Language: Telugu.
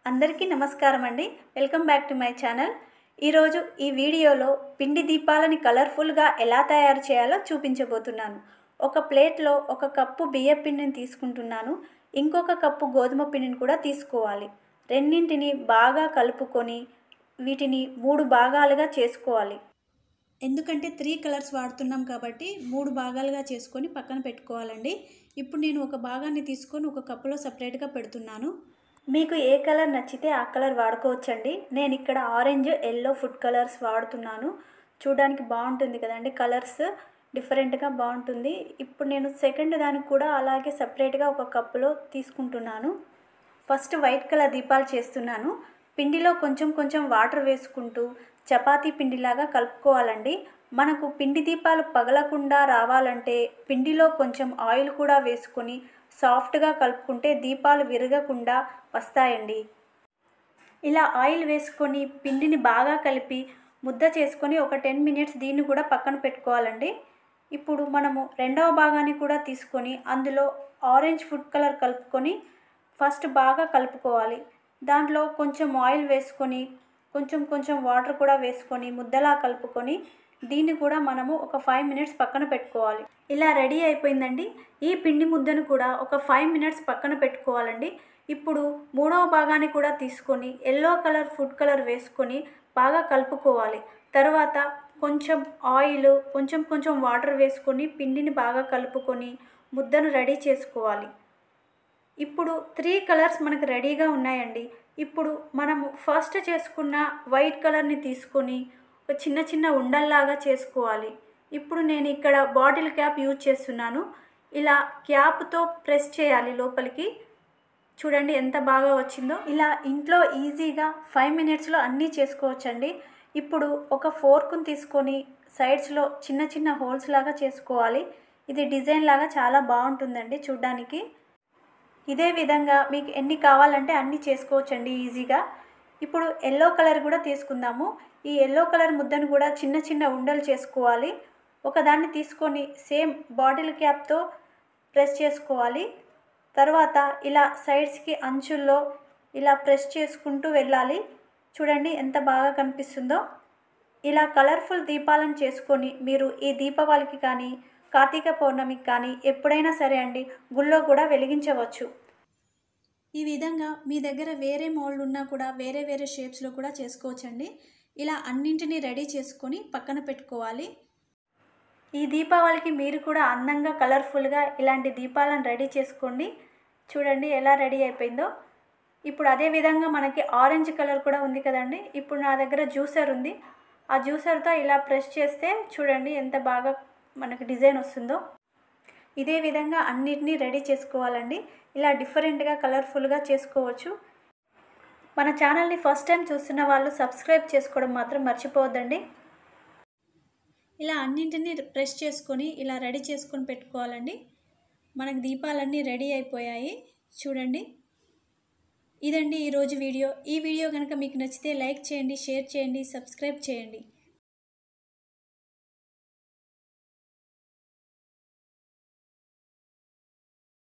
అందరికీ నమస్కారం అండి welcome back to my channel ఈరోజు ఈ వీడియోలో పిండి దీపాలని కలర్ఫుల్గా ఎలా తయారు చేయాలో చూపించబోతున్నాను ఒక ప్లేట్లో ఒక కప్పు బియ్య పిండిని తీసుకుంటున్నాను ఇంకొక కప్పు గోధుమ పిండిని కూడా తీసుకోవాలి రెండింటిని బాగా కలుపుకొని వీటిని మూడు భాగాలుగా చేసుకోవాలి ఎందుకంటే త్రీ కలర్స్ వాడుతున్నాం కాబట్టి మూడు భాగాలుగా చేసుకొని పక్కన పెట్టుకోవాలండి ఇప్పుడు నేను ఒక భాగాన్ని తీసుకొని ఒక కప్పులో సపరేట్గా పెడుతున్నాను మీకు ఏ కలర్ నచ్చితే ఆ కలర్ వాడుకోవచ్చండి నేను ఇక్కడ ఆరెంజ్ ఎల్లో ఫుడ్ కలర్స్ వాడుతున్నాను చూడడానికి బాగుంటుంది కదండి కలర్స్ డిఫరెంట్గా బాగుంటుంది ఇప్పుడు నేను సెకండ్ దానికి కూడా అలాగే సపరేట్గా ఒక కప్పులో తీసుకుంటున్నాను ఫస్ట్ వైట్ కలర్ దీపాలు చేస్తున్నాను పిండిలో కొంచెం కొంచెం వాటర్ వేసుకుంటూ చపాతీ పిండిలాగా కలుపుకోవాలండి మనకు పిండి దీపాలు పగలకుండా రావాలంటే పిండిలో కొంచెం ఆయిల్ కూడా వేసుకొని సాఫ్ట్గా కలుపుకుంటే దీపాలు విరగకుండా వస్తాయండి ఇలా ఆయిల్ వేసుకొని పిండిని బాగా కలిపి ముద్ద చేసుకొని ఒక టెన్ మినిట్స్ దీన్ని కూడా పక్కన పెట్టుకోవాలండి ఇప్పుడు మనము రెండవ భాగాన్ని కూడా తీసుకొని అందులో ఆరెంజ్ ఫుడ్ కలర్ కలుపుకొని ఫస్ట్ బాగా కలుపుకోవాలి దాంట్లో కొంచెం ఆయిల్ వేసుకొని కొంచెం కొంచెం వాటర్ కూడా వేసుకొని ముద్దలా కలుపుకొని దీన్ని కూడా మనము ఒక ఫైవ్ మినిట్స్ పక్కన పెట్టుకోవాలి ఇలా రెడీ అయిపోయిందండి ఈ పిండి ముద్దను కూడా ఒక ఫైవ్ మినిట్స్ పక్కన పెట్టుకోవాలండి ఇప్పుడు మూడవ భాగాన్ని కూడా తీసుకొని ఎల్లో కలర్ ఫుడ్ కలర్ వేసుకొని బాగా కలుపుకోవాలి తర్వాత కొంచెం ఆయిల్ కొంచెం కొంచెం వాటర్ వేసుకొని పిండిని బాగా కలుపుకొని ముద్దను రెడీ చేసుకోవాలి ఇప్పుడు త్రీ కలర్స్ మనకు రెడీగా ఉన్నాయండి ఇప్పుడు మనము ఫస్ట్ చేసుకున్న వైట్ కలర్ని తీసుకొని ఒక చిన్న చిన్న ఉండల్లాగా చేసుకోవాలి ఇప్పుడు నేను ఇక్కడ బాటిల్ క్యాప్ యూజ్ చేస్తున్నాను ఇలా క్యాప్తో ప్రెస్ చేయాలి లోపలికి చూడండి ఎంత బాగా వచ్చిందో ఇలా ఇంట్లో ఈజీగా ఫైవ్ మినిట్స్లో అన్నీ చేసుకోవచ్చండి ఇప్పుడు ఒక ఫోర్క్ని తీసుకొని సైడ్స్లో చిన్న చిన్న హోల్స్ లాగా చేసుకోవాలి ఇది డిజైన్ లాగా చాలా బాగుంటుందండి చూడ్డానికి ఇదే విధంగా మీకు ఎన్ని కావాలంటే అన్ని చేసుకోవచ్చండి ఈజీగా ఇప్పుడు ఎల్లో కలర్ కూడా తీసుకుందాము ఈ ఎల్లో కలర్ ముద్దను కూడా చిన్న చిన్న ఉండలు చేసుకోవాలి ఒకదాన్ని తీసుకొని సేమ్ బాటిల్ క్యాప్తో ప్రెస్ చేసుకోవాలి తర్వాత ఇలా సైడ్స్కి అంచుల్లో ఇలా ప్రెస్ చేసుకుంటూ వెళ్ళాలి చూడండి ఎంత బాగా కనిపిస్తుందో ఇలా కలర్ఫుల్ దీపాలను చేసుకొని మీరు ఈ దీపావళికి కానీ కార్తీక పౌర్ణమికి కానీ ఎప్పుడైనా సరే అండి గుళ్ళో కూడా వెలిగించవచ్చు ఈ విధంగా మీ దగ్గర వేరే మోల్డ్ ఉన్నా కూడా వేరే వేరే షేప్స్లో కూడా చేసుకోవచ్చండి ఇలా అన్నింటినీ రెడీ చేసుకొని పక్కన పెట్టుకోవాలి ఈ దీపావళికి మీరు కూడా అందంగా కలర్ఫుల్గా ఇలాంటి దీపాలను రెడీ చేసుకోండి చూడండి ఎలా రెడీ అయిపోయిందో ఇప్పుడు అదే విధంగా మనకి ఆరెంజ్ కలర్ కూడా ఉంది కదండి ఇప్పుడు నా దగ్గర జ్యూసర్ ఉంది ఆ జ్యూసర్తో ఇలా ప్రెస్ చేస్తే చూడండి ఎంత బాగా మనకి డిజైన్ వస్తుందో ఇదే విధంగా అన్నిటినీ రెడీ చేసుకోవాలండి ఇలా డిఫరెంట్గా కలర్ఫుల్గా చేసుకోవచ్చు మన ఛానల్ని ఫస్ట్ టైం చూస్తున్న వాళ్ళు సబ్స్క్రైబ్ చేసుకోవడం మాత్రం మర్చిపోవద్దండి ఇలా అన్నింటినీ ప్రెస్ చేసుకొని ఇలా రెడీ చేసుకొని పెట్టుకోవాలండి మనకు దీపాలన్నీ రెడీ అయిపోయాయి చూడండి ఇదండి ఈరోజు వీడియో ఈ వీడియో కనుక మీకు నచ్చితే లైక్ చేయండి షేర్ చేయండి సబ్స్క్రైబ్ చేయండి